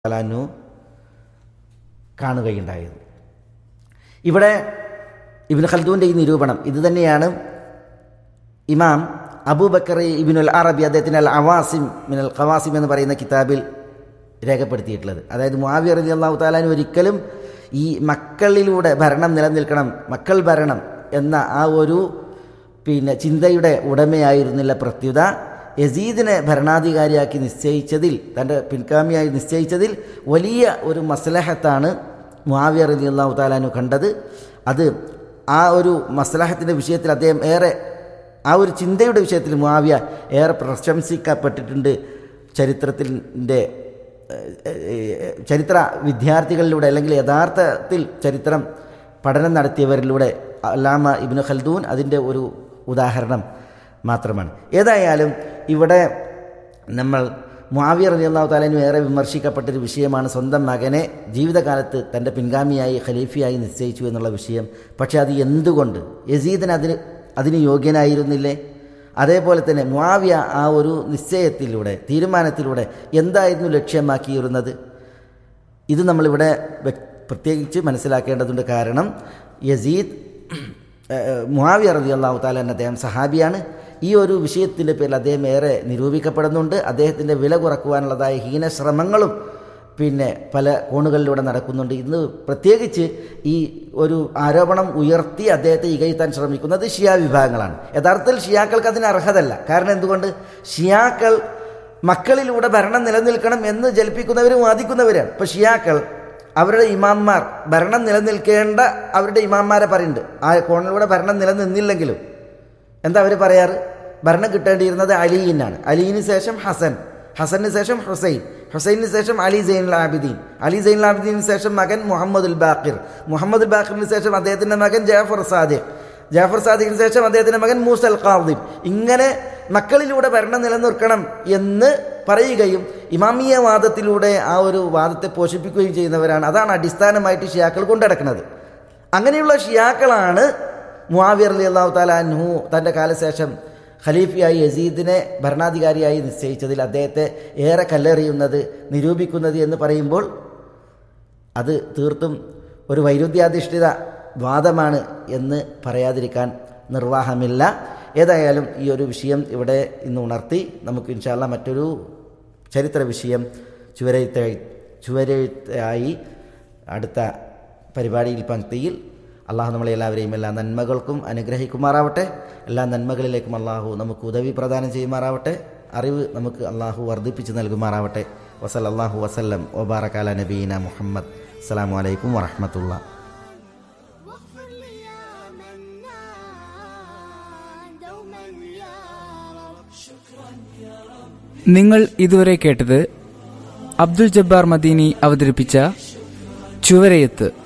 തലാനു കാണുകയുണ്ടായത് ഇവിടെ ഇബിൻ ഖൽദൂൻ്റെ ഈ നിരൂപണം ഇത് തന്നെയാണ് ഇമാം അബൂബക്കർ ഇബിനുൽ അറബി അദ്ദേഹത്തിൻ്റെ അൽ അവാസിം മിനൽ ഖവാസിം എന്ന് പറയുന്ന കിതാബിൽ രേഖപ്പെടുത്തിയിട്ടുള്ളത് അതായത് മുആവിയ റലി അള്ളാഹു താലാൻ ഒരിക്കലും ഈ മക്കളിലൂടെ ഭരണം നിലനിൽക്കണം മക്കൾ ഭരണം എന്ന ആ ഒരു പിന്നെ ചിന്തയുടെ ഉടമയായിരുന്നില്ല പ്രത്യുത യസീദിനെ ഭരണാധികാരിയാക്കി നിശ്ചയിച്ചതിൽ തൻ്റെ പിൻഗാമിയായി നിശ്ചയിച്ചതിൽ വലിയ ഒരു മസ്ലഹത്താണ് മുആവിയ റലി അള്ളാഹു താലാനു കണ്ടത് അത് ആ ഒരു മസ്ലഹത്തിൻ്റെ വിഷയത്തിൽ അദ്ദേഹം ഏറെ ആ ഒരു ചിന്തയുടെ വിഷയത്തിൽ മുആവിയ ഏറെ പ്രശംസിക്കപ്പെട്ടിട്ടുണ്ട് ചരിത്രത്തിൻ്റെ ചരിത്ര വിദ്യാർത്ഥികളിലൂടെ അല്ലെങ്കിൽ യഥാർത്ഥത്തിൽ ചരിത്രം പഠനം നടത്തിയവരിലൂടെ അല്ലാമ ഇബ്നു ഖൽദൂൻ അതിൻ്റെ ഒരു ഉദാഹരണം മാത്രമാണ് ഏതായാലും ഇവിടെ നമ്മൾ മുആവിയ റലി അള്ളാഹു താലാനും ഏറെ വിമർശിക്കപ്പെട്ടൊരു വിഷയമാണ് സ്വന്തം മകനെ ജീവിതകാലത്ത് തൻ്റെ പിൻഗാമിയായി ഖലീഫിയായി നിശ്ചയിച്ചു എന്നുള്ള വിഷയം പക്ഷേ അത് എന്തുകൊണ്ട് യസീദിന് അതിന് അതിന് യോഗ്യനായിരുന്നില്ലേ അതേപോലെ തന്നെ മുആവിയ ആ ഒരു നിശ്ചയത്തിലൂടെ തീരുമാനത്തിലൂടെ എന്തായിരുന്നു ലക്ഷ്യമാക്കിയിരുന്നത് ഇത് നമ്മളിവിടെ പ്രത്യേകിച്ച് മനസ്സിലാക്കേണ്ടതുണ്ട് കാരണം യസീദ് മുആവിയ റതി അള്ളാഹു താലാൻ അദ്ദേഹം സഹാബിയാണ് ഈ ഒരു വിഷയത്തിൻ്റെ പേരിൽ അദ്ദേഹം ഏറെ നിരൂപിക്കപ്പെടുന്നുണ്ട് അദ്ദേഹത്തിൻ്റെ വില കുറക്കുവാനുള്ളതായ ഹീനശ്രമങ്ങളും പിന്നെ പല കോണുകളിലൂടെ നടക്കുന്നുണ്ട് ഇന്ന് പ്രത്യേകിച്ച് ഈ ഒരു ആരോപണം ഉയർത്തി അദ്ദേഹത്തെ ഇകയത്താൻ ശ്രമിക്കുന്നത് ഷിയ വിഭാഗങ്ങളാണ് യഥാർത്ഥത്തിൽ ഷിയാക്കൾക്ക് അതിന് അർഹതല്ല കാരണം എന്തുകൊണ്ട് ഷിയാക്കൾ മക്കളിലൂടെ ഭരണം നിലനിൽക്കണം എന്ന് ജലിപ്പിക്കുന്നവരും വാദിക്കുന്നവരാണ് ഇപ്പോൾ ഷിയാക്കൾ അവരുടെ ഇമാന്മാർ ഭരണം നിലനിൽക്കേണ്ട അവരുടെ ഇമാന്മാരെ പറയുന്നുണ്ട് ആ കോണിലൂടെ ഭരണം നിലനിന്നില്ലെങ്കിലും എന്താ അവർ പറയാറ് ഭരണം കിട്ടേണ്ടിയിരുന്നത് അലീനാണ് അലീന് ശേഷം ഹസൻ ഹസന് ശേഷം ഹുസൈൻ ഹുസൈനു ശേഷം അലി സൈനുൽ ആബിദീൻ അലി സൈനുൽ ആബിദീന് ശേഷം മകൻ മുഹമ്മദുൽ ബാഖിർ മുഹമ്മദ് ബാഖിറിന് ശേഷം അദ്ദേഹത്തിൻ്റെ മകൻ ജാഫർ സാദിഖ് ജാഫർ സാദിഖിന് ശേഷം അദ്ദേഹത്തിൻ്റെ മകൻ മൂസൽ ഖാദിം ഇങ്ങനെ മക്കളിലൂടെ ഭരണം നിലനിർത്തണം എന്ന് പറയുകയും ഇമാമിയ വാദത്തിലൂടെ ആ ഒരു വാദത്തെ പോഷിപ്പിക്കുകയും ചെയ്യുന്നവരാണ് അതാണ് അടിസ്ഥാനമായിട്ട് ഷിയാക്കൾ കൊണ്ടുനടക്കുന്നത് അങ്ങനെയുള്ള ഷിയാക്കളാണ് മുആവിയർ അലി അള്ളാഹു താലാൻഹു തൻ്റെ കാലശേഷം ഖലീഫയായി യസീദിനെ ഭരണാധികാരിയായി നിശ്ചയിച്ചതിൽ അദ്ദേഹത്തെ ഏറെ കല്ലെറിയുന്നത് നിരൂപിക്കുന്നത് എന്ന് പറയുമ്പോൾ അത് തീർത്തും ഒരു വൈരുദ്ധ്യാധിഷ്ഠിത വാദമാണ് എന്ന് പറയാതിരിക്കാൻ നിർവാഹമില്ല ഏതായാലും ഈ ഒരു വിഷയം ഇവിടെ ഇന്ന് ഉണർത്തി നമുക്ക് ഇൻഷാല്ല മറ്റൊരു ചരിത്ര വിഷയം ചുവരെഴുത്ത ചുവരെഴുത്തായി അടുത്ത പരിപാടിയിൽ പങ്ക്തിയിൽ അള്ളാഹു നമ്മളെ എല്ലാവരെയും എല്ലാ നന്മകൾക്കും അനുഗ്രഹിക്കുമാറാവട്ടെ എല്ലാ നന്മകളിലേക്കും അള്ളാഹു നമുക്ക് ഉദവി പ്രദാനം ചെയ്യുമാറാവട്ടെ അറിവ് നമുക്ക് അള്ളാഹു വർദ്ധിപ്പിച്ച് നൽകുമാറാവട്ടെ വസൽ അള്ളാഹു വസല്ലം ഒബാറക്കാല നബീന മുഹമ്മദ് അസ്സാം വലൈക്കും വറഹമത്തുള്ള നിങ്ങൾ ഇതുവരെ കേട്ടത് അബ്ദുൽ ജബ്ബാർ മദീനി അവതരിപ്പിച്ച ചുവരയത്ത്